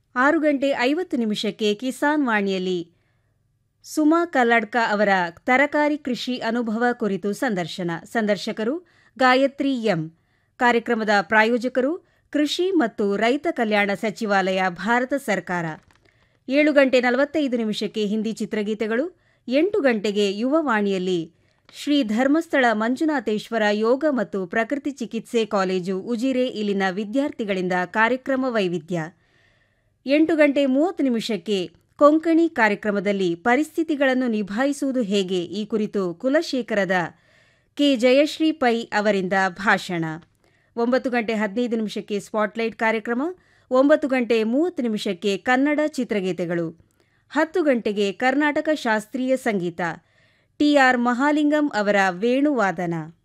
ಆರು ಗಂಟೆ ಐವತ್ತು ನಿಮಿಷಕ್ಕೆ ಕಿಸಾನ್ ವಾಣಿಯಲ್ಲಿ ಸುಮಾ ಕಲ್ಲಡ್ಕ ಅವರ ತರಕಾರಿ ಕೃಷಿ ಅನುಭವ ಕುರಿತು ಸಂದರ್ಶನ ಸಂದರ್ಶಕರು ಗಾಯತ್ರಿ ಎಂ ಕಾರ್ಯಕ್ರಮದ ಪ್ರಾಯೋಜಕರು ಕೃಷಿ ಮತ್ತು ರೈತ ಕಲ್ಯಾಣ ಸಚಿವಾಲಯ ಭಾರತ ಸರ್ಕಾರ ಏಳು ಗಂಟೆ ನಲವತ್ತೈದು ನಿಮಿಷಕ್ಕೆ ಹಿಂದಿ ಚಿತ್ರಗೀತೆಗಳು ಎಂಟು ಗಂಟೆಗೆ ಯುವವಾಣಿಯಲ್ಲಿ ಶ್ರೀ ಧರ್ಮಸ್ಥಳ ಮಂಜುನಾಥೇಶ್ವರ ಯೋಗ ಮತ್ತು ಪ್ರಕೃತಿ ಚಿಕಿತ್ಸೆ ಕಾಲೇಜು ಉಜಿರೆ ಇಲ್ಲಿನ ವಿದ್ಯಾರ್ಥಿಗಳಿಂದ ಕಾರ್ಯಕ್ರಮ ವೈವಿಧ್ಯ ಎಂಟು ಗಂಟೆ ಮೂವತ್ತು ನಿಮಿಷಕ್ಕೆ ಕೊಂಕಣಿ ಕಾರ್ಯಕ್ರಮದಲ್ಲಿ ಪರಿಸ್ಥಿತಿಗಳನ್ನು ನಿಭಾಯಿಸುವುದು ಹೇಗೆ ಈ ಕುರಿತು ಕುಲಶೇಖರದ ಕೆ ಜಯಶ್ರೀ ಪೈ ಅವರಿಂದ ಭಾಷಣ ಒಂಬತ್ತು ಗಂಟೆ ಹದಿನೈದು ನಿಮಿಷಕ್ಕೆ ಸ್ಪಾಟ್ಲೈಟ್ ಕಾರ್ಯಕ್ರಮ ಒಂಬತ್ತು ಗಂಟೆ ಮೂವತ್ತು ನಿಮಿಷಕ್ಕೆ ಕನ್ನಡ ಚಿತ್ರಗೀತೆಗಳು ಹತ್ತು ಗಂಟೆಗೆ ಕರ್ನಾಟಕ ಶಾಸ್ತ್ರೀಯ ಸಂಗೀತ ಟಿಆರ್ ಮಹಾಲಿಂಗಂ ಅವರ ವೇಣುವಾದನ